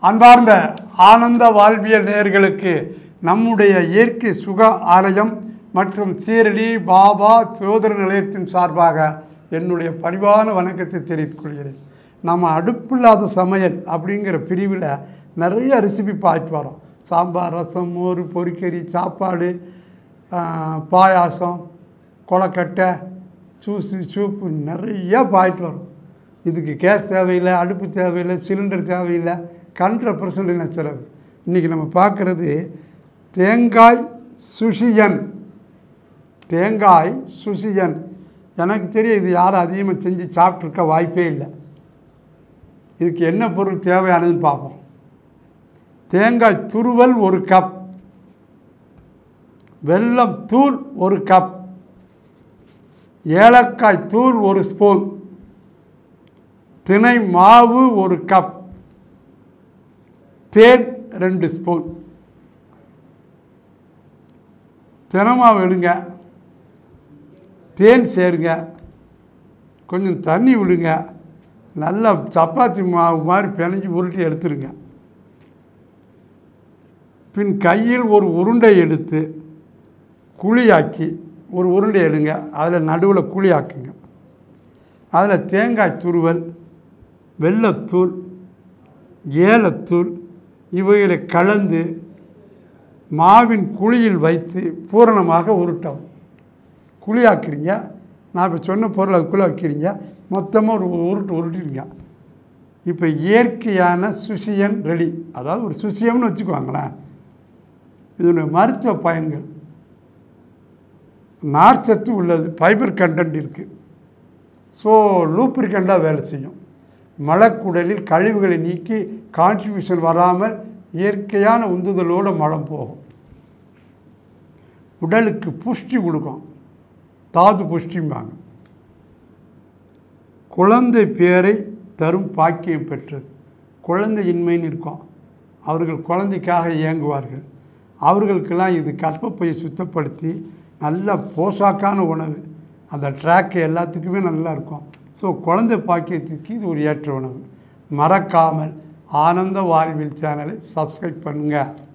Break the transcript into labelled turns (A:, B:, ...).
A: அன்பார்ந்த ஆனந்த வாழ்வியல் நேயர்களுக்கு நம்முடைய இயற்கை சுக ஆலயம் மற்றும் சீரடி பாபா சோதர நிலையத்தின் சார்பாக என்னுடைய பணிவான வணக்கத்தை தெரிவித்துக் கொள்கிறேன் நம்ம அடுப்பில்லாத சமையல் அப்படிங்கிற பிரிவில் நிறைய ரெசிபி பார்த்து வரோம் சாம்பார் ரசம் மோர் பொரிக்கறி சாப்பாடு ஆஹ், பாயாசம் கொலக்கட்டை ஜூஸு சூப்பு நிறைய பாயிட்டு வரும் இதுக்கு கேஸ் தேவையில்லை அடுப்பு தேவையில்லை சிலிண்டர் தேவையில்லை கண்ட்ர பர்சன்ட் நச்சுறது இன்றைக்கி நம்ம பார்க்குறது தேங்காய் சுஷியன் தேங்காய் சுஷியன் எனக்கு தெரியும் இது யாரும் அதிகமாக செஞ்சு சாப்பிட்ருக்க வாய்ப்பே இல்லை இதுக்கு என்ன பொருள் தேவையானதுன்னு பார்ப்போம் தேங்காய் துருவல் ஒரு கப் வெல்லம் தூள் ஒரு கப் ஏலக்காய் தூள் ஒரு ஸ்பூன் தினை மாவு ஒரு கப் தேன் ரெண்டு ஸ்பூன் தினமாவு எடுங்க தேன் சேருங்க கொஞ்சம் தண்ணி விடுங்க நல்லா சப்பாத்தி மாவு மாதிரி பிணைஞ்சு உருட்டி எடுத்துருங்க பின் கையில் ஒரு உருண்டை எடுத்து குழியாக்கி ஒரு உருண்டை எடுங்க அதில் நடுவில் குழியாக்குங்க அதில் தேங்காய் துருவல் வெள்ளத்தூள் ஏலத்தூள் இவைகளை கலந்து மாவின் குழியில் வைத்து பூரணமாக உருட்டவும் குழியாக்குறீங்க நான் இப்போ சொன்ன பொருள் அதுக்குள்ளே வைக்கிறீங்க மொத்தமாக ஒரு உருட்டு உருட்டிடுங்க இப்போ இயற்கையான சுசியன் ரெடி அதாவது ஒரு சுசியம்னு வச்சுக்குவாங்களேன் இதனுடைய மருத்துவ பயன்கள் நார்ச்சத்து உள்ளது ஃபைபர் கண்டென்ட் இருக்குது ஸோ லூப்ரிகண்டாக வேலை செய்யும் மலக்குடலில் கழிவுகளை நீக்கி கான்ட்ரிபியூஷன் வராமல் இயற்கையான உந்துதலோடு மலம் போகும் உடலுக்கு புஷ்டி கொடுக்கும் தாது புஷ்டிம்பாங்க குழந்தை பேரை தரும் பாக்கியம் பெற்றது குழந்தையின்மைன்னு இருக்கும் அவர்கள் குழந்தைக்காக இயங்குவார்கள் அவர்களுக்கெல்லாம் இது கற்பப்பையை சுத்தப்படுத்தி நல்ல போஷாக்கான உணவு அந்த ட்ராக்கு எல்லாத்துக்குமே நல்லா இருக்கும் ஸோ குழந்தை பாக்கியத்துக்கு இது ஒரு ஏற்ற உணவு மறக்காமல் ஆனந்த வாழ்வில் சேனலை சப்ஸ்கிரைப் பண்ணுங்கள்